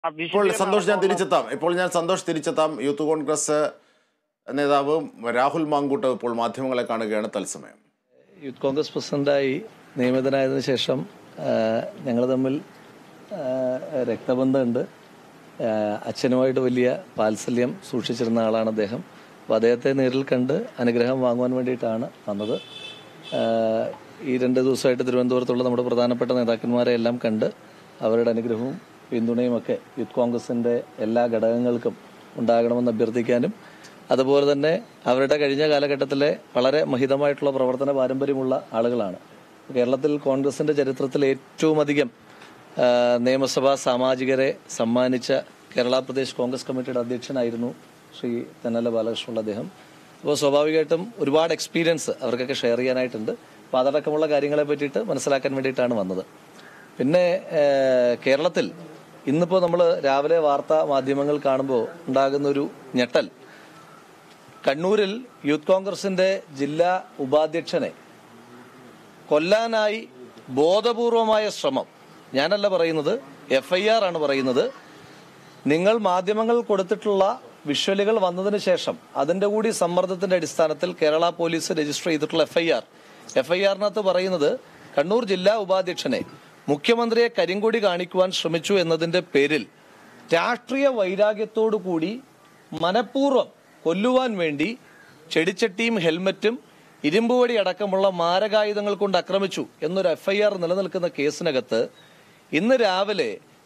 ആ ഇപ്പോൾ വിശദീകരണം സന്തോഷ് ഞാൻ നടത്താനുള്ള- തിരിച്ചെത്താം ഇപ്പോൾ ഞാൻ സന്തോഷ് തിരിച്ചെത്താം യൂത്ത് കോൺഗ്രസ് നേതാവ് രാഹുൽ മാങ്കൂട്ട് ഇപ്പോൾ മാധ്യമങ്ങളെ കാണുകയാണ് തത്സമയം യൂത്ത് കോൺഗ്രസ് പ്രസിഡന്റായി നിയമിതനായതിനു ശേഷം ഞങ്ങൾ തമ്മിൽ ആ, രക്തബന്ധമുണ്ട് ആ, അച്ഛനുമായിട്ട് വലിയ വാത്സല്യം സൂക്ഷിച്ചിരുന്ന ആളാണ് അദ്ദേഹം അപ്പോൾ അദ്ദേഹത്തെ നേരിൽ കണ്ട് അനുഗ്രഹം വാങ്ങുവാൻ വേണ്ടിയിട്ടാണ് വന്നത് ആ, ഈ രണ്ട് ദിവസമായിട്ട് തിരുവനന്തപുരത്തുള്ള നമ്മുടെ പ്രധാനപ്പെട്ട നേതാക്കന്മാരെ എല്ലാം കണ്ട് അവരുടെ അനുഗ്രഹവും പിന്തുണയും ഒക്കെ യൂത്ത് കോൺഗ്രസിൻ്റെ എല്ലാ ഘടകങ്ങൾക്കും ഉണ്ടാകണമെന്ന് അഭ്യർത്ഥിക്കാനും അതുപോലെ തന്നെ അവരുടെ കഴിഞ്ഞ കാലഘട്ടത്തിലെ വളരെ മഹിതമായിട്ടുള്ള പ്രവർത്തന പാരമ്പര്യമുള്ള ആളുകളാണ് കേരളത്തിൽ കോൺഗ്രസിന്റെ ചരിത്രത്തിൽ ഏറ്റവും അധികം ആ, നിയമസഭാ സാമാജികരെ സമ്മാനിച്ച കേരള പ്രദേശ് കോൺഗ്രസ് കമ്മിറ്റിയുടെ അധ്യക്ഷനായിരുന്നു ശ്രീ തെന്നല ബാലകൃഷ്ണനുള്ള അദ്ദേഹം അപ്പോൾ സ്വാഭാവികമായിട്ടും ഒരുപാട് എക്സ്പീരിയൻസ് അവർക്കൊക്കെ ഷെയർ ചെയ്യാനായിട്ടുണ്ട് അപ്പോൾ അതടക്കമുള്ള കാര്യങ്ങളെ പറ്റിയിട്ട് മനസ്സിലാക്കാൻ വേണ്ടിയിട്ടാണ് വന്നത് പിന്നെ ഏഹ്, കേരളത്തിൽ ഇന്നിപ്പോൾ നമ്മൾ രാവിലെ വാർത്താ മാധ്യമങ്ങൾ കാണുമ്പോൾ ഉണ്ടാകുന്ന ഒരു ഞെട്ടൽ കണ്ണൂരിൽ യൂത്ത് കോൺഗ്രസിന്റെ ജില്ലാ ഉപാധ്യക്ഷനെ കൊല്ലാനായി ബോധപൂർവമായ ശ്രമം ഞാനല്ല പറയുന്നത് എഫ് ഐ ആർ ആണ് പറയുന്നത് നിങ്ങൾ മാധ്യമങ്ങൾ കൊടുത്തിട്ടുള്ള വിഷ്വലുകൾ വന്നതിന് ശേഷം അതിന്റെ കൂടി സമ്മർദ്ദത്തിന്റെ അടിസ്ഥാനത്തിൽ കേരള പോലീസ് രജിസ്റ്റർ ചെയ്തിട്ടുള്ള F I R F I ആറിനകത്ത് പറയുന്നത് കണ്ണൂർ ജില്ലാ ഉപാധ്യക്ഷനെ മുഖ്യമന്ത്രിയെ കരിങ്കൊടി കാണിക്കുവാൻ ശ്രമിച്ചു എന്നതിന്റെ പേരിൽ രാഷ്ട്രീയ വൈരാഗ്യത്തോടു കൂടി മനഃപൂർവ്വം കൊല്ലുവാൻ വേണ്ടി ചെടിച്ചട്ടിയും ഹെൽമറ്റും ഇരുമ്പുവടി അടക്കമുള്ള മാരകായുധങ്ങൾ കൊണ്ട് ആക്രമിച്ചു എന്നൊരു എഫ്ഐആർ നിലനിൽക്കുന്ന കേസിനകത്ത് ഇന്ന് രാവിലെ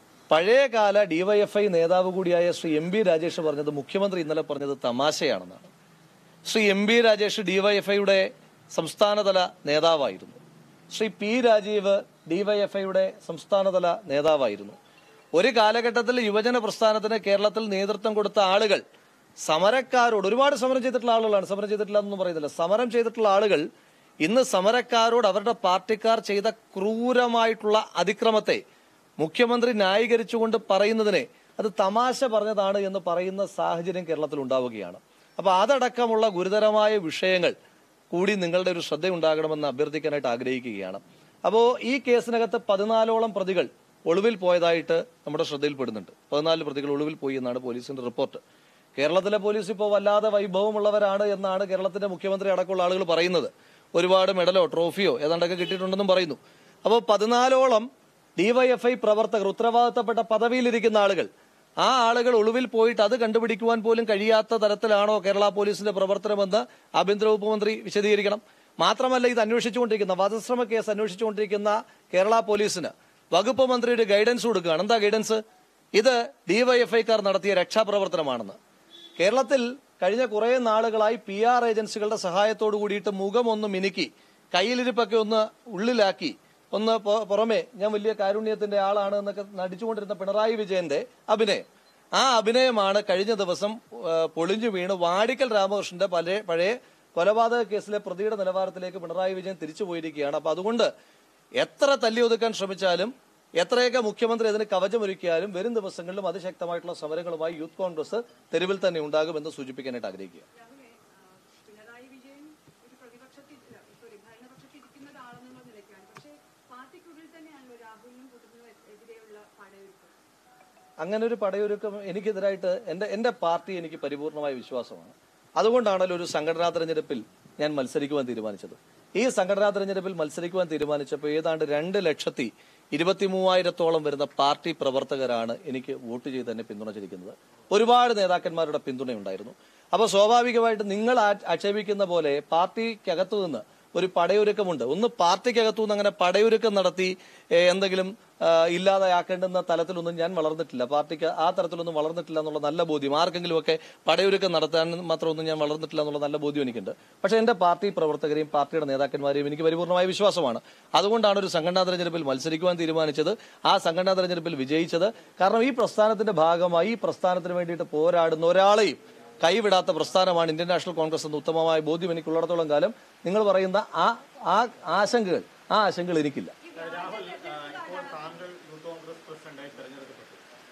പഴയകാല ഡിവൈഎഫ്ഐ നേതാവ് കൂടിയായ ശ്രീ എം ബി രാജേഷ് പറഞ്ഞത് മുഖ്യമന്ത്രി ഇന്നലെ പറഞ്ഞത് തമാശയാണെന്നാണ് ശ്രീ എം ബി രാജേഷ് ഡിവൈഎഫ്ഐയുടെ സംസ്ഥാനതല നേതാവായിരുന്നു ശ്രീ പി രാജീവ് ഡിവൈഎഫ്ഐയുടെ സംസ്ഥാനതല നേതാവായിരുന്നു ഒരു കാലഘട്ടത്തിൽ യുവജന പ്രസ്ഥാനത്തിന് കേരളത്തിൽ നേതൃത്വം കൊടുത്ത ആളുകൾ സമരക്കാരോട് ഒരുപാട് സമരം ചെയ്തിട്ടുള്ള ആളുകളാണ് സമരം ചെയ്തിട്ടില്ല എന്നൊന്നും പറയുന്നില്ല സമരം ചെയ്തിട്ടുള്ള ആളുകൾ ഇന്ന് സമരക്കാരോട് അവരുടെ പാർട്ടിക്കാർ ചെയ്ത ക്രൂരമായിട്ടുള്ള അതിക്രമത്തെ മുഖ്യമന്ത്രി ന്യായീകരിച്ചുകൊണ്ട് പറയുന്നതിനെ അത് തമാശ പറഞ്ഞതാണ് എന്ന് പറയുന്ന സാഹചര്യം കേരളത്തിൽ ഉണ്ടാവുകയാണ് അപ്പൊ അതടക്കമുള്ള ഗുരുതരമായ വിഷയങ്ങൾ കൂടി നിങ്ങളുടെ ഒരു ശ്രദ്ധയുണ്ടാകണമെന്ന് അഭ്യർത്ഥിക്കാനായിട്ട് ആഗ്രഹിക്കുകയാണ് അപ്പോൾ ഈ കേസിനകത്ത് പതിനാലോളം പ്രതികൾ ഒളിവിൽ പോയതായിട്ട് നമ്മുടെ ശ്രദ്ധയിൽപ്പെടുന്നുണ്ട് പതിനാല് പ്രതികൾ ഒളിവിൽ പോയി എന്നാണ് പോലീസിന്റെ റിപ്പോർട്ട് കേരളത്തിലെ പോലീസ് ഇപ്പോൾ വല്ലാതെ വൈഭവമുള്ളവരാണ് എന്നാണ് കേരളത്തിന്റെ മുഖ്യമന്ത്രി അടക്കമുള്ള ആളുകൾ പറയുന്നത് ഒരുപാട് മെഡലോ ട്രോഫിയോ ഏതാണ്ടൊക്കെ കിട്ടിയിട്ടുണ്ടെന്നും പറയുന്നു അപ്പോൾ പതിനാലോളം ഡിവൈഎഫ്ഐ പ്രവർത്തകർ ഉത്തരവാദിത്തപ്പെട്ട പദവിയിലിരിക്കുന്ന ആളുകൾ ആ ആളുകൾ ഒളിവിൽ പോയിട്ട് അത് കണ്ടുപിടിക്കുവാൻ പോലും കഴിയാത്ത തരത്തിലാണോ കേരള പോലീസിന്റെ പ്രവർത്തനമെന്ന് ആഭ്യന്തര വകുപ്പ് മന്ത്രി വിശദീകരിക്കണം മാത്രമല്ല ഇത് അന്വേഷിച്ചുകൊണ്ടിരിക്കുന്ന വധശ്രമ കേസ് അന്വേഷിച്ചുകൊണ്ടിരിക്കുന്ന കേരള പോലീസിന് വകുപ്പ് മന്ത്രിയുടെ ഗൈഡൻസ് കൊടുക്കുകയാണ് എന്താ ഗൈഡൻസ് ഇത് ഡിവൈഎഫ്ഐക്കാർ നടത്തിയ രക്ഷാപ്രവർത്തനമാണെന്ന് കേരളത്തിൽ കഴിഞ്ഞ കുറെ നാളുകളായി പി ആർ ഏജൻസികളുടെ സഹായത്തോട് കൂടിയിട്ട് മുഖം ഒന്ന് മിനുക്കി കയ്യിലിരിപ്പൊക്കെ ഒന്ന് ഉള്ളിലാക്കി ഒന്ന് പൊ- പുറമെ ഞാൻ വലിയ കാരുണ്യത്തിന്റെ ആളാണ് എന്നൊക്കെ നടിച്ചുകൊണ്ടിരുന്ന പിണറായി വിജയന്റെ അഭിനയം ആ അഭിനയമാണ് കഴിഞ്ഞ ദിവസം ആ, പൊളിഞ്ഞു വീണ് വാടിക്കൽ രാമകൃഷ്ണന്റെ പല പഴയ കൊലപാതക കേസിലെ പ്രതിയുടെ നിലവാരത്തിലേക്ക് പിണറായി വിജയൻ തിരിച്ചു പോയിരിക്കുകയാണ് അപ്പൊ അതുകൊണ്ട് എത്ര തല്ലി ഒതുക്കാൻ ശ്രമിച്ചാലും എത്രയൊക്കെ മുഖ്യമന്ത്രി അതിന് കവചമൊരുക്കിയാലും വരും ദിവസങ്ങളിലും അതിശക്തമായിട്ടുള്ള സമരങ്ങളുമായി യൂത്ത് കോൺഗ്രസ് തെരുവിൽ തന്നെ ഉണ്ടാകുമെന്ന് സൂചിപ്പിക്കാനായിട്ട് ആഗ്രഹിക്കുക രാഹുലെ, ആ, പിണറായി വിജയൻ ഒരു പ്രതിപക്ഷത്തിൽ സോറി ഭരണപക്ഷത്തിരിക്കുന്നതാളെന്നുള്ള നിലയ്ക്കാണ് പക്ഷേ പാർട്ടിക്കുള്ളിൽ തന്നെയാണല്ലോ രാഹുലിനും കൂട്ടത്തിനും എതിരെയുള്ള പടയൊരുക്കം അങ്ങനെ ഒരു പടയൊരുക്കം എനിക്കെതിരായിട്ട് എന്റെ എന്റെ പാർട്ടി എനിക്ക് പരിപൂർണമായ വിശ്വാസമാണ് അതുകൊണ്ടാണല്ലോ ഒരു സംഘടനാ തെരഞ്ഞെടുപ്പിൽ ഞാൻ മത്സരിക്കുവാൻ തീരുമാനിച്ചത് ഈ സംഘടനാ തെരഞ്ഞെടുപ്പിൽ മത്സരിക്കുവാൻ തീരുമാനിച്ചപ്പോൾ ഏതാണ്ട് രണ്ട് ലക്ഷത്തി ഇരുപത്തി മൂവായിരത്തോളം വരുന്ന പാർട്ടി പ്രവർത്തകരാണ് എനിക്ക് വോട്ട് ചെയ്ത് തന്നെ പിന്തുണച്ചിരിക്കുന്നത് ഒരുപാട് നേതാക്കന്മാരുടെ പിന്തുണയുണ്ടായിരുന്നു അപ്പോൾ സ്വാഭാവികമായിട്ട് നിങ്ങൾ ആ- ആക്ഷേപിക്കുന്ന പോലെ പാർട്ടിക്കകത്തു നിന്ന് ഒരു പടയൊരുക്കമുണ്ട് ഒന്ന് പാർട്ടിക്കകത്തു നിന്ന് അങ്ങനെ പടയൊരുക്കം നടത്തി ഏ, എന്തെങ്കിലും ആ, ഇല്ലാതെയാക്കേണ്ടുന്ന തലത്തിലൊന്നും ഞാൻ വളർന്നിട്ടില്ല പാർട്ടിക്ക് ആ തരത്തിലൊന്നും വളർന്നിട്ടില്ല എന്നുള്ള നല്ല ബോധ്യം ആർക്കെങ്കിലും ഒക്കെ പടയൊരുക്കം നടത്താൻ മാത്രമൊന്നും ഞാൻ വളർന്നിട്ടില്ല എന്നുള്ള നല്ല ബോധ്യം എനിക്കുണ്ട് പക്ഷേ എന്റെ പാർട്ടി പ്രവർത്തകരെയും പാർട്ടിയുടെ നേതാക്കന്മാരെയും എനിക്ക് പരിപൂർണമായ വിശ്വാസമാണ് അതുകൊണ്ടാണ് ഒരു സംഘടനാ തെരഞ്ഞെടുപ്പിൽ മത്സരിക്കുവാൻ തീരുമാനിച്ചത് ആ സംഘടനാ തെരഞ്ഞെടുപ്പിൽ വിജയിച്ചത് കാരണം ഈ പ്രസ്ഥാനത്തിന്റെ ഭാഗമായി ഈ പ്രസ്ഥാനത്തിന് വേണ്ടിയിട്ട് പോരാടുന്ന ഒരാളെയും കൈവിടാത്ത പ്രസ്ഥാനമാണ് ഇന്ത്യൻ നാഷണൽ കോൺഗ്രസ് എന്ന ഉത്തമമായ ബോധ്യം എനിക്കുള്ളിടത്തോളം കാലം നിങ്ങൾ പറയുന്ന ആ ആ ആശങ്കകൾ ആ ആശങ്കകൾ എനിക്കില്ല രാഹുൽ ആ, ഇപ്പോൾ താങ്കൾ യൂത്ത് കോൺഗ്രസ് പ്രസിഡന്റായി തെരഞ്ഞെടുക്കപ്പെട്ടു ആ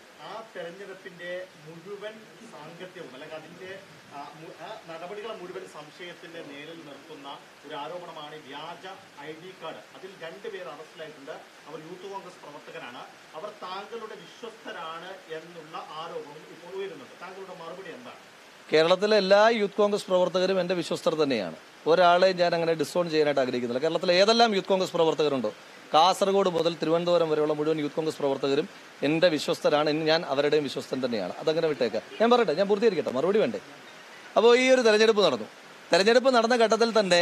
തെരഞ്ഞെടുപ്പിന്റെ മുഴുവൻ സാങ്കത്യവും അല്ലെങ്കിൽ അതിന്റെ ആ, മു- ആ നടപടികളെ മുഴുവൻ സംശയത്തിന്റെ നേരിൽ നിർത്തുന്ന ഒരു ആരോപണമാണ് വ്യാജ ഐ ഡി കാർഡ് അതിൽ രണ്ടുപേർ അറസ്റ്റിലായിട്ടുണ്ട് അവർ യൂത്ത് കോൺഗ്രസ് പ്രവർത്തകരാണ് അവർ താങ്കളുടെ വിശ്വസ്തരാണ് എന്നുള്ള ആരോപണം ഇപ്പോൾ ഉയരുന്നുണ്ട് താങ്കളുടെ മറുപടി എന്താണ് കേരളത്തിലെ എല്ലാ യൂത്ത് കോൺഗ്രസ് പ്രവർത്തകരും എൻ്റെ വിശ്വസ്തർ തന്നെയാണ് ഒരാളെ ഞാൻ അങ്ങനെ ഡിസോൺ ചെയ്യാനായിട്ട് ആഗ്രഹിക്കുന്നില്ല കേരളത്തിലെ ഏതെല്ലാം യൂത്ത് കോൺഗ്രസ് പ്രവർത്തകരുണ്ടോ കാസർഗോഡ് മുതൽ തിരുവനന്തപുരം വരെയുള്ള മുഴുവൻ യൂത്ത് കോൺഗ്രസ് പ്രവർത്തകരും എൻ്റെ വിശ്വസ്തരാണ് ഇനി ഞാൻ അവരുടെയും വിശ്വസ്തൻ തന്നെയാണ് അതങ്ങനെ വിട്ടേക്കാം ഞാൻ പറയട്ടെ ഞാൻ പൂർത്തീകരിക്കട്ടെ മറുപടി വേണ്ടേ അപ്പോൾ ഈ ഒരു തെരഞ്ഞെടുപ്പ് നടന്നു തെരഞ്ഞെടുപ്പ് നടന്ന ഘട്ടത്തിൽ തന്നെ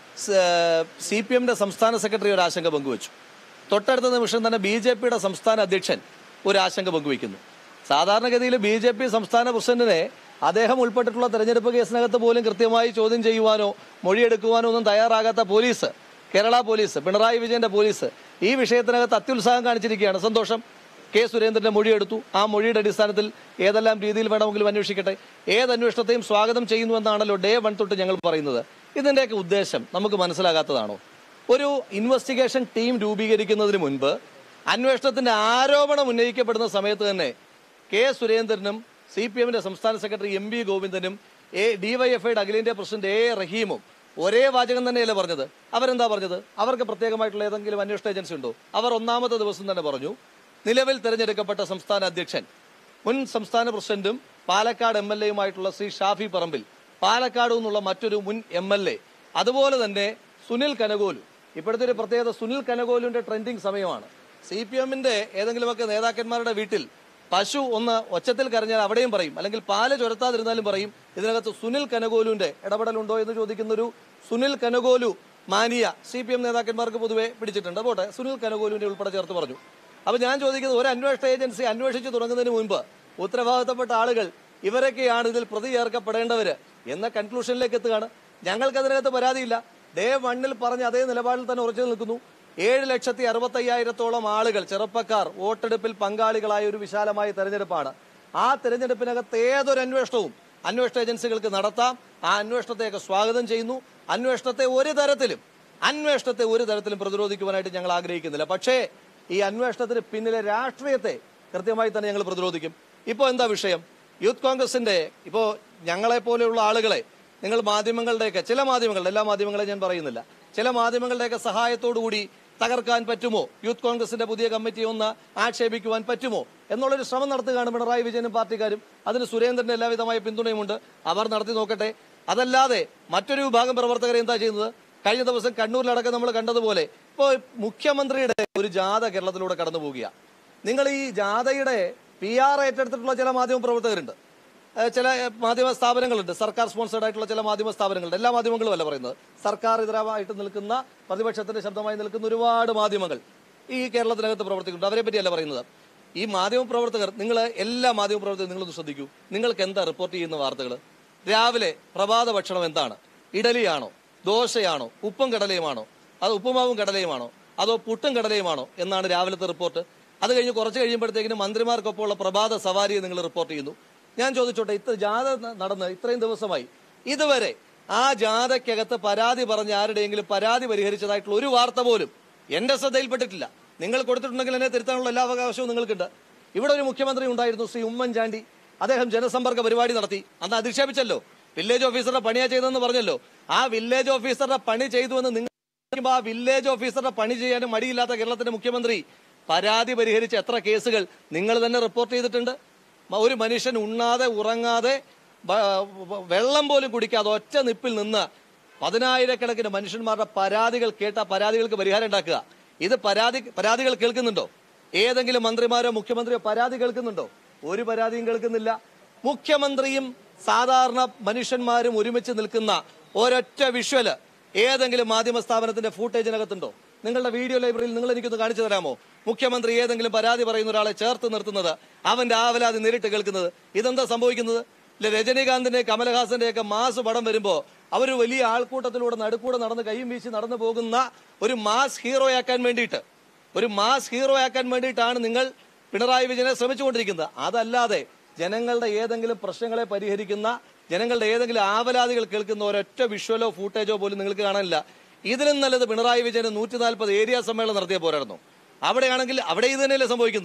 സി പി എമ്മിന്റെ സംസ്ഥാന സെക്രട്ടറി ഒരു ആശങ്ക പങ്കുവച്ചു തൊട്ടടുത്ത നിമിഷം തന്നെ ബി ജെ പിയുടെ സംസ്ഥാന അധ്യക്ഷൻ ഒരു ആശങ്ക പങ്കുവയ്ക്കുന്നു സാധാരണഗതിയിൽ ബി ജെ പി സംസ്ഥാന പ്രസിഡന്റിനെ അദ്ദേഹം ഉൾപ്പെട്ടിട്ടുള്ള തെരഞ്ഞെടുപ്പ് കേസിനകത്ത് പോലും കൃത്യമായി ചോദ്യം ചെയ്യുവാനോ മൊഴിയെടുക്കുവാനോ ഒന്നും തയ്യാറാകാത്ത പോലീസ് കേരള പോലീസ് പിണറായി വിജയന്റെ പോലീസ് ഈ വിഷയത്തിനകത്ത് അത്യുത്സാഹം കാണിച്ചിരിക്കുകയാണ് സന്തോഷം കെ സുരേന്ദ്രന്റെ മൊഴിയെടുത്തു ആ മൊഴിയുടെ അടിസ്ഥാനത്തിൽ ഏതെല്ലാം രീതിയിൽ വേണമെങ്കിലും അന്വേഷിക്കട്ടെ ഏത് അന്വേഷണത്തെയും സ്വാഗതം ചെയ്യുന്നു എന്നാണല്ലോ ഡേ വൺ തൊട്ട് ഞങ്ങൾ പറയുന്നത് ഇതിന്റെയൊക്കെ ഉദ്ദേശം നമുക്ക് മനസ്സിലാകാത്തതാണോ ഒരു ഇൻവെസ്റ്റിഗേഷൻ ടീം രൂപീകരിക്കുന്നതിന് മുൻപ് അന്വേഷണത്തിന്റെ ആരോപണം ഉന്നയിക്കപ്പെടുന്ന സമയത്ത് തന്നെ കെ സുരേന്ദ്രനും സി പി എമ്മിന്റെ സംസ്ഥാന സെക്രട്ടറി എം വി ഗോവിന്ദനും എ ഡിവൈഎഫ്ഐയുടെ അഖിലേന്ത്യാ പ്രസിഡന്റ് എ റഹീമും ഒരേ വാചകം തന്നെയല്ലേ പറഞ്ഞത് അവരെന്താ പറഞ്ഞത് അവർക്ക് പ്രത്യേകമായിട്ടുള്ള ഏതെങ്കിലും അന്വേഷണ ഏജൻസി ഉണ്ടോ അവർ ഒന്നാമത്തെ ദിവസം തന്നെ പറഞ്ഞു നിലവിൽ തെരഞ്ഞെടുക്കപ്പെട്ട സംസ്ഥാന അധ്യക്ഷൻ മുൻ സംസ്ഥാന പ്രസിഡന്റും പാലക്കാട് എം എൽ എയുമായിട്ടുള്ള ശ്രീ ഷാഫി പറമ്പിൽ പാലക്കാട് നിന്നുള്ള മറ്റൊരു മുൻ എം എൽ എ അതുപോലെ തന്നെ സുനിൽ കനകോലു ഇപ്പോഴത്തെ ഒരു പ്രത്യേകത സുനിൽ കനകോലുവിന്റെ ട്രെൻഡിങ് സമയമാണ് സി പി എമ്മിന്റെ ഏതെങ്കിലുമൊക്കെ നേതാക്കന്മാരുടെ വീട്ടിൽ പശു ഒന്ന് ഒച്ചത്തിൽ കരഞ്ഞാൽ അവിടെയും പറയും അല്ലെങ്കിൽ പാല് ചുരത്താതിരുന്നാലും പറയും ഇതിനകത്ത് സുനിൽ കനകോലുവിന്റെ ഇടപെടലുണ്ടോ എന്ന് ചോദിക്കുന്ന ഒരു Sunil Kanugolu mania C P M നേതാക്കന്മാർക്ക് പൊതുവെ പിടിച്ചിട്ടുണ്ട് പോട്ടെ സുനിൽ കനകോലുവിന്റെ ഉൾപ്പെടെ ചേർത്ത് പറഞ്ഞു അപ്പൊ ഞാൻ ചോദിക്കുന്നത് ഒരു അന്വേഷണ ഏജൻസി അന്വേഷിച്ചു തുടങ്ങുന്നതിന് മുൻപ് ഉത്തരവാദിത്തപ്പെട്ട ആളുകൾ ഇവരൊക്കെയാണ് ഇതിൽ പ്രതി ചേർക്കപ്പെടേണ്ടവര് എന്ന കൺക്ലൂഷനിലേക്ക് എത്തുകയാണ് ഞങ്ങൾക്ക് അതിനകത്ത് പരാതിയില്ല ഡേ വണ്ണിൽ പറഞ്ഞ അതേ നിലപാടിൽ തന്നെ ഉറച്ചു നിൽക്കുന്നു ഏഴ് ലക്ഷത്തി അറുപത്തയ്യായിരത്തോളം ആളുകൾ ചെറുപ്പക്കാർ വോട്ടെടുപ്പിൽ പങ്കാളികളായ ഒരു വിശാലമായ തെരഞ്ഞെടുപ്പാണ് ആ തെരഞ്ഞെടുപ്പിനകത്ത് ഏതൊരു അന്വേഷണവും അന്വേഷണ ഏജൻസികൾക്ക് നടത്താം ആ അന്വേഷണത്തെയൊക്കെ സ്വാഗതം ചെയ്യുന്നു അന്വേഷണത്തെ ഒരു തരത്തിലും അന്വേഷണത്തെ ഒരു തരത്തിലും പ്രതിരോധിക്കുവാനായിട്ട് ഞങ്ങൾ ആഗ്രഹിക്കുന്നില്ല പക്ഷേ ഈ അന്വേഷണത്തിന് പിന്നിലെ രാഷ്ട്രീയത്തെ കൃത്യമായി തന്നെ ഞങ്ങൾ പ്രതിരോധിക്കും ഇപ്പോൾ എന്താ വിഷയം യൂത്ത് കോൺഗ്രസിന്റെ ഇപ്പോൾ ഞങ്ങളെ പോലെയുള്ള ആളുകളെ നിങ്ങൾ മാധ്യമങ്ങളുടെയൊക്കെ ചില മാധ്യമങ്ങളുടെ എല്ലാ മാധ്യമങ്ങളെയും ഞാൻ പറയുന്നില്ല ചില മാധ്യമങ്ങളുടെയൊക്കെ സഹായത്തോടു കൂടി തകർക്കാൻ പറ്റുമോ യൂത്ത് കോൺഗ്രസിന്റെ പുതിയ കമ്മിറ്റി ഒന്ന് ആക്ഷേപിക്കുവാൻ പറ്റുമോ എന്നുള്ളൊരു ശ്രമം നടത്തുകയാണ് പിണറായി വിജയനും പാർട്ടിക്കാരും അതിന് സുരേന്ദ്രന്റെ എല്ലാവിധമായ പിന്തുണയുമുണ്ട് അവർ നടത്തി നോക്കട്ടെ അതല്ലാതെ മറ്റൊരു വിഭാഗം പ്രവർത്തകരെ എന്താ ചെയ്യുന്നത് കഴിഞ്ഞ ദിവസം കണ്ണൂരിലടക്കം നമ്മൾ കണ്ടതുപോലെ ഇപ്പോൾ മുഖ്യമന്ത്രിയുടെ ഒരു ജാഥ കേരളത്തിലൂടെ കടന്നു പോവുകയാണ് നിങ്ങൾ ഈ ജാഥയുടെ പി ആർ ഏറ്റെടുത്തിട്ടുള്ള ചില മാധ്യമ പ്രവർത്തകരുണ്ട് ഏഹ് ചില ഏഹ് മാധ്യമ സ്ഥാപനങ്ങളുണ്ട് സർക്കാർ സ്പോൺസേഡ് ആയിട്ടുള്ള ചില മാധ്യമ സ്ഥാപനങ്ങളുണ്ട് എല്ലാ മാധ്യമങ്ങളും അല്ല പറയുന്നത് സർക്കാർ ഇതരമായിട്ട് നിൽക്കുന്ന പ്രതിപക്ഷത്തിന്റെ ശബ്ദമായി നിൽക്കുന്ന ഒരുപാട് മാധ്യമങ്ങൾ ഈ കേരളത്തിനകത്ത് പ്രവർത്തിക്കുന്നുണ്ട് അവരെ പറ്റിയല്ല പറയുന്നത് ഈ മാധ്യമ പ്രവർത്തകർ നിങ്ങൾ എല്ലാ മാധ്യമ പ്രവർത്തകരും നിങ്ങളൊന്ന് ശ്രദ്ധിക്കൂ നിങ്ങൾക്ക് എന്താ റിപ്പോർട്ട് ചെയ്യുന്ന വാർത്തകൾ രാവിലെ പ്രഭാത ഭക്ഷണം എന്താണ് ഇഡലിയാണോ ദോശയാണോ ഉപ്പും കടലയുമാണോ അത് ഉപ്പുമാവും കടലയുമാണോ അതോ പുട്ടും കടലയുമാണോ എന്നാണ് രാവിലത്തെ റിപ്പോർട്ട് അത് കഴിഞ്ഞ് കുറച്ച് കഴിയുമ്പോഴത്തേക്കിനും മന്ത്രിമാർക്കൊപ്പമുള്ള പ്രഭാത സവാരിയെ നിങ്ങൾ റിപ്പോർട്ട് ചെയ്യുന്നു ഞാൻ ചോദിച്ചോട്ടെ ഇത്ര ജാഥ ന- നടന്ന് ഇത്രയും ദിവസമായി ഇതുവരെ ആ ജാഥയ്ക്കകത്ത് പരാതി പറഞ്ഞ ആരുടെയെങ്കിലും പരാതി പരിഹരിച്ചതായിട്ടുള്ള ഒരു വാർത്ത പോലും എന്റെ ശ്രദ്ധയിൽപ്പെട്ടിട്ടില്ല നിങ്ങൾ കൊടുത്തിട്ടുണ്ടെങ്കിൽ എന്നെ തിരുത്താനുള്ള എല്ലാ അവകാശവും നിങ്ങൾക്കുണ്ട് ഇവിടെ ഒരു മുഖ്യമന്ത്രി ഉണ്ടായിരുന്നു ശ്രീ ഉമ്മൻചാണ്ടി അദ്ദേഹം ജനസമ്പർക്ക പരിപാടി നടത്തി അന്ന് അധിക്ഷേപിച്ചല്ലോ വില്ലേജ് ഓഫീസറുടെ പണിയാ ചെയ്തതെന്ന് പറഞ്ഞല്ലോ ആ വില്ലേജ് ഓഫീസറുടെ പണി ചെയ്തു എന്ന് നിങ്ങൾ പറയുമ്പോൾ ആ വില്ലേജ് ഓഫീസറുടെ പണി ചെയ്യാനും മടിയില്ലാത്ത കേരളത്തിന്റെ മുഖ്യമന്ത്രി പരാതി പരിഹരിച്ച എത്ര കേസുകൾ നിങ്ങൾ തന്നെ റിപ്പോർട്ട് ചെയ്തിട്ടുണ്ട് മ- ഒരു മനുഷ്യൻ ഉണ്ണാതെ ഉറങ്ങാതെ ബ- വ- വെള്ളം പോലും കുടിക്കാതെ ഒറ്റ നിപ്പിൽ നിന്ന് പതിനായിരക്കണക്കിന് മനുഷ്യന്മാരുടെ പരാതികൾ കേട്ട പരാതികൾക്ക് പരിഹാരം ഉണ്ടാക്കുക ഇത് പരാതി പരാതികൾ കേൾക്കുന്നുണ്ടോ ഏതെങ്കിലും മന്ത്രിമാരോ മുഖ്യമന്ത്രിയോ പരാതി കേൾക്കുന്നുണ്ടോ ഒരു പരാതിയും കേൾക്കുന്നില്ല മുഖ്യമന്ത്രിയും സാധാരണ മനുഷ്യന്മാരും ഒരുമിച്ച് നിൽക്കുന്ന ഒരൊറ്റ വിഷ്വല് ഏതെങ്കിലും മാധ്യമ സ്ഥാപനത്തിന്റെ ഫൂട്ടേജിനകത്തുണ്ടോ നിങ്ങളുടെ വീഡിയോ ലൈബ്രറിയിൽ നിങ്ങൾ എനിക്കൊന്ന് കാണിച്ചു തരാമോ മുഖ്യമന്ത്രി ഏതെങ്കിലും പരാതി പറയുന്ന ഒരാളെ ചേർത്ത് നിർത്തുന്നത് അവന്റെ ആവലാതി നേരിട്ട് കേൾക്കുന്നത് ഇതെന്താ സംഭവിക്കുന്നത് ഇല്ല രജനീകാന്തിന്റെ കമലഹാസന്റെ ഒക്കെ മാസ് പടം വരുമ്പോ അവർ വലിയ ആൾക്കൂട്ടത്തിലൂടെ നടുക്കൂടെ നടന്ന് കൈയും വീശി നടന്നു പോകുന്ന ഒരു മാസ് ഹീറോയാക്കാൻ വേണ്ടിയിട്ട് ഒരു മാസ് ഹീറോയാക്കാൻ വേണ്ടിയിട്ടാണ് നിങ്ങൾ പിണറായി വിജയനെ ശ്രമിച്ചുകൊണ്ടിരിക്കുന്നത് അതല്ലാതെ ജനങ്ങളുടെ ഏതെങ്കിലും പ്രശ്നങ്ങളെ പരിഹരിക്കുന്ന ജനങ്ങളുടെ ഏതെങ്കിലും ആവലാതികൾ കേൾക്കുന്ന ഒരൊറ്റ വിഷ്വലോ ഫൂട്ടേജോ പോലും നിങ്ങൾക്ക് കാണാനില്ല ഇതിലും നല്ലത് പിണറായി വിജയന് നൂറ്റി നാൽപ്പത് ഏരിയ സമ്മേളനം നടത്തിയ പോരായിരുന്നു അവിടെയാണെങ്കിൽ അവിടെ ഇത് തന്നെയല്ലേ സംഭവിക്കുന്നത്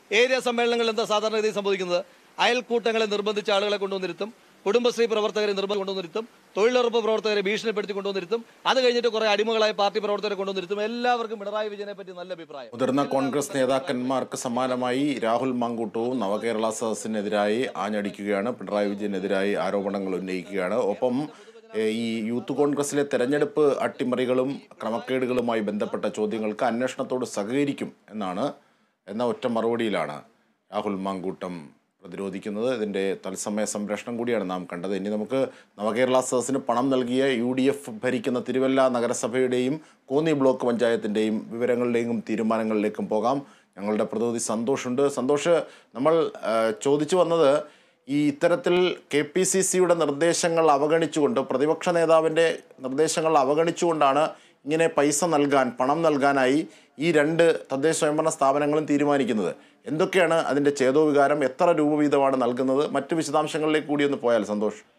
ഏരിയ സമ്മേളനങ്ങളിൽ എന്താ സാധാരണഗതി സംഭവിക്കുന്നത് അയൽക്കൂട്ടങ്ങളെ നിർബന്ധിച്ച ആളുകളെ കൊണ്ടുവന്നിരുത്തും കുടുംബശ്രീ പ്രവർത്തകരെ നിർബന്ധം കൊണ്ടുവന്നിരുത്തും തൊഴിലുറപ്പ് പ്രവർത്തകരെ ഭീഷണിപ്പെടുത്തി കൊണ്ടുവന്നിരുത്തും അത് കഴിഞ്ഞിട്ട് കുറെ അടിമകളായ പാർട്ടി പ്രവർത്തകരെ കൊണ്ടുവന്നിരുത്തും എല്ലാവർക്കും പിണറായി വിജയനെ പറ്റി നല്ല അഭിപ്രായം മുതിർന്ന കോൺഗ്രസ് നേതാക്കന്മാർക്ക് സമാനമായി രാഹുൽ മാങ്കൂട്ടവും നവകേരള സദസ്സിനെതിരായി ആഞ്ഞടിക്കുകയാണ് പിണറായി വിജയനെതിരായി ആരോപണങ്ങൾ ഉന്നയിക്കുകയാണ് ഒപ്പം ഏഹ്, ഈ യൂത്ത് കോൺഗ്രസിലെ തെരഞ്ഞെടുപ്പ് അട്ടിമറികളും ക്രമക്കേടുകളുമായി ബന്ധപ്പെട്ട ചോദ്യങ്ങൾക്ക് അന്വേഷണത്തോട് സഹകരിക്കും എന്നാണ് എന്ന ഒറ്റ മറുപടിയിലാണ് രാഹുൽ മാങ്കൂട്ടം പ്രതിരോധിക്കുന്നത് ഇതിൻ്റെ തത്സമയ സംരക്ഷണം കൂടിയാണ് നാം കണ്ടത് ഇനി നമുക്ക് നവകേരള സദസ്സിന് പണം നൽകിയ യു ഡി എഫ് ഭരിക്കുന്ന തിരുവല്ല നഗരസഭയുടെയും കോന്നി ബ്ലോക്ക് പഞ്ചായത്തിൻ്റെയും വിവരങ്ങളിലേക്കും തീരുമാനങ്ങളിലേക്കും പോകാം ഞങ്ങളുടെ പ്രതിനിധി സന്തോഷുണ്ട് സന്തോഷ് നമ്മൾ ആ, ചോദിച്ചു വന്നത് ഈ ഇത്തരത്തിൽ കെ പി സി സിയുടെ നിർദ്ദേശങ്ങൾ അവഗണിച്ചുകൊണ്ട് പ്രതിപക്ഷ നേതാവിൻ്റെ നിർദ്ദേശങ്ങൾ അവഗണിച്ചുകൊണ്ടാണ് ഇങ്ങനെ പൈസ നൽകാൻ പണം നൽകാനായി ഈ രണ്ട് തദ്ദേശ സ്വയംഭരണ സ്ഥാപനങ്ങളും തീരുമാനിക്കുന്നത് എന്തൊക്കെയാണ് അതിൻ്റെ ചേതോ വികാരം എത്ര രൂപ വീതമാണ് നൽകുന്നത് മറ്റ് വിശദാംശങ്ങളിലേക്ക് കൂടി ഒന്ന് പോയാൽ സന്തോഷം